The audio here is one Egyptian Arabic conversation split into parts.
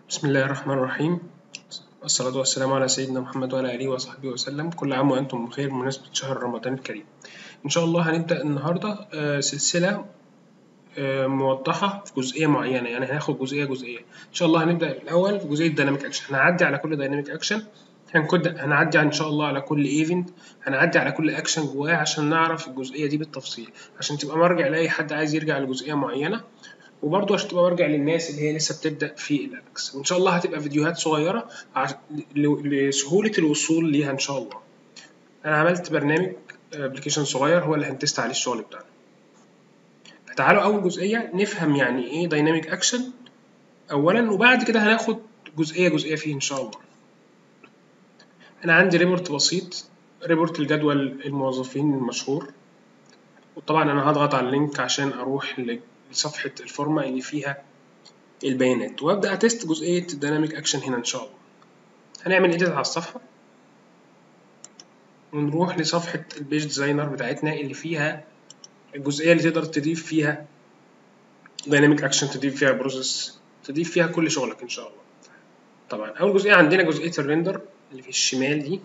بسم الله الرحمن الرحيم والصلاة والسلام على سيدنا محمد وعلى آله وصحبه وسلم كل عام وأنتم بخير بمناسبة شهر رمضان الكريم إن شاء الله هنبدأ النهاردة آه، سلسلة آه، موضحة في جزئية معينة يعني هناخد جزئية جزئية إن شاء الله هنبدأ الأول في جزئية دايناميك أكشن هنعدي على كل دايناميك أكشن هنكد هنعدي إن شاء الله على كل ايفنت هنعدي على كل أكشن جواه عشان نعرف الجزئية دي بالتفصيل عشان تبقى مرجع لأي حد عايز يرجع لجزئية معينة وبرضه عشان تبقى مرجع للناس اللي هي لسه بتبدا في الابكس وان شاء الله هتبقى فيديوهات صغيره عش... ل- لسهوله الوصول ليها ان شاء الله انا عملت برنامج ابلكيشن صغير هو اللي هنتست عليه الشغل بتاعنا تعالوا اول جزئيه نفهم يعني ايه دايناميك اكشن اولا وبعد كده هناخد جزئيه جزئيه فيه ان شاء الله انا عندي ريبورت بسيط ريبورت الجدول الموظفين المشهور وطبعا انا هضغط على اللينك عشان اروح لصفحه الفورمه اللي فيها البيانات وابدا اتست جزئيه الديناميك اكشن هنا ان شاء الله هنعمل ايديت على الصفحه ونروح لصفحه البيج ديزاينر بتاعتنا اللي فيها الجزئيه اللي تقدر تضيف فيها دايناميك اكشن تضيف فيها بروسيس تضيف فيها كل شغلك ان شاء الله طبعا اول جزئيه عندنا جزئيه الريندر اللي في الشمال دي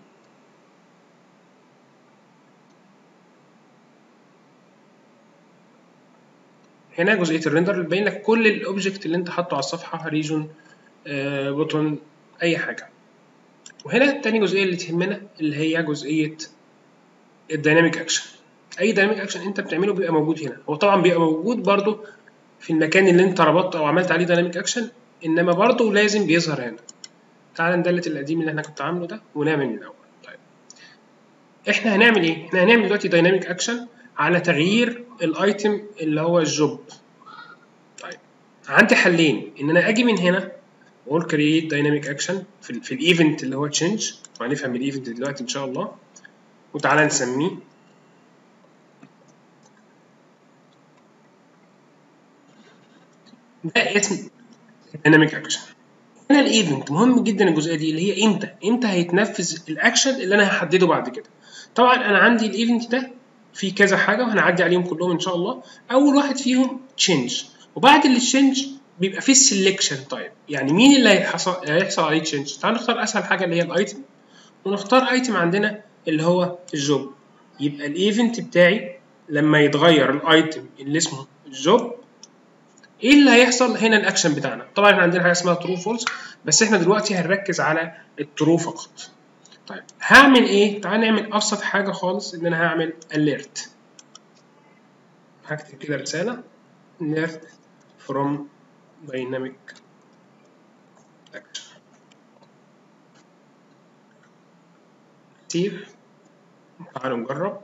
هنا جزئيه الريندر اللي بتبين لك كل الاوبجكت اللي انت حاطه على الصفحه ريجون بوتون اي حاجه وهنا تاني جزئيه اللي تهمنا اللي هي جزئيه الديناميك اكشن اي ديناميك اكشن انت بتعمله بيبقى موجود هنا هو طبعا بيبقى موجود برضو في المكان اللي انت ربطت او عملت عليه ديناميك اكشن انما برضو لازم بيظهر هنا تعال ندلت القديم اللي احنا كنت عامله ده ونعمل من الاول طيب احنا هنعمل ايه احنا هنعمل دلوقتي ديناميك اكشن على تغيير الايتم اللي هو الجوب طيب عندي حلين ان انا اجي من هنا واقول كرييت دايناميك اكشن في, ال في الايفنت اللي هو تشينج وهنفهم الايفنت دلوقتي ان شاء الله وتعالى نسميه ده اسم دايناميك اكشن هنا الايفنت مهم جدا الجزئيه دي اللي هي امتى امتى هيتنفذ الاكشن اللي انا هحدده بعد كده طبعا انا عندي الايفنت ده في كذا حاجه وهنعدي عليهم كلهم ان شاء الله اول واحد فيهم تشينج وبعد التشينج بيبقى فيه السلكشن طيب يعني مين اللي هيحصل هيحصل عليه تشينج تعال نختار اسهل حاجه اللي هي الايتم ونختار ايتم عندنا اللي هو الجوب يبقى الايفنت بتاعي لما يتغير الايتم اللي اسمه الجوب ايه اللي هيحصل هنا الاكشن بتاعنا طبعا احنا عندنا حاجه اسمها ترو فولس بس احنا دلوقتي هنركز على الترو فقط طيب هعمل ايه تعال نعمل ابسط حاجه خالص ان انا هعمل alert هكتب كده رساله alert from dynamic action سيف تعالوا نجرب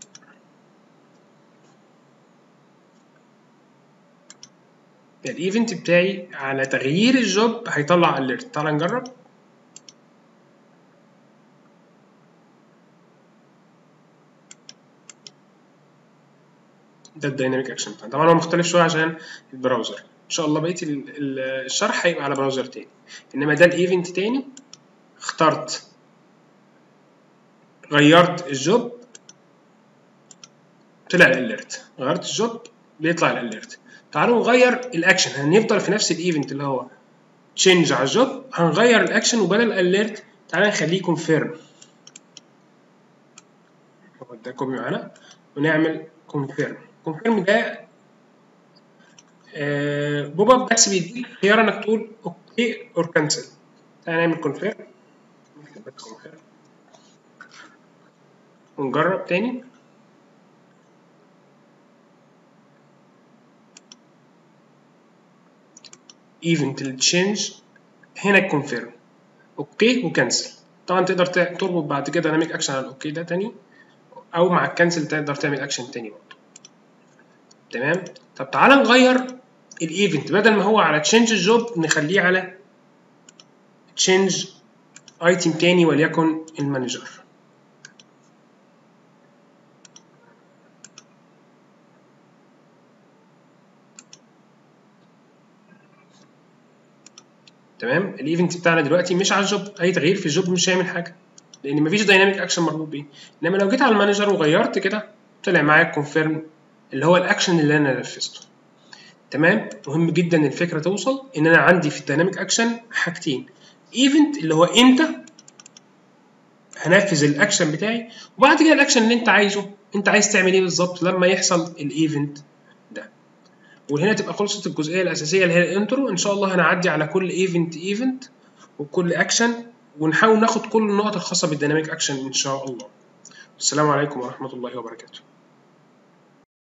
الايفنت بتاعي على تغيير الجوب هيطلع alert تعال نجرب ده الدايناميك اكشن طبعا هو مختلف شويه عشان البراوزر ان شاء الله بقيه الشرح هيبقى على براوزر تاني انما ده الايفنت تاني اخترت غيرت الجوب طلع الاليرت غيرت الجوب بيطلع الاليرت تعالوا نغير الاكشن هنفضل في نفس الايفنت اللي هو تشينج على الجوب هنغير الاكشن وبدل الاليرت تعالى نخليه كونفيرم ده كوبي معانا ونعمل كونفيرم كونفيرم ده آه بوب اب بس بيديك خيار انك تقول اوكي اور كانسل تعالى نعمل كونفيرم ونجرب تاني ايفنت التشينج هنا الكونفيرم اوكي وكنسل طبعا تقدر تربط بعد كده ديناميك اكشن على الاوكي ده تاني او مع الكنسل تقدر تعمل اكشن تاني برضه تمام طب تعالى نغير الايفنت بدل ما هو على تشينج الجوب نخليه على تشينج ايتم تاني وليكن المانجر تمام الايفنت بتاعنا دلوقتي مش على الجوب اي تغيير في الجوب مش هيعمل حاجه لان مفيش دايناميك اكشن مربوط بيه انما لو جيت على المانجر وغيرت كده طلع معايا الكونفيرم اللي هو الاكشن اللي انا نفذته تمام مهم جدا الفكره توصل ان انا عندي في الديناميك اكشن حاجتين ايفنت اللي هو امتى هنفذ الاكشن بتاعي وبعد كده الاكشن اللي انت عايزه انت عايز تعمل ايه بالظبط لما يحصل الايفنت ده وهنا تبقى خلصت الجزئيه الاساسيه اللي هي الانترو ان شاء الله هنعدي على كل ايفنت ايفنت وكل اكشن ونحاول ناخد كل النقط الخاصه بالديناميك اكشن ان شاء الله السلام عليكم ورحمه الله وبركاته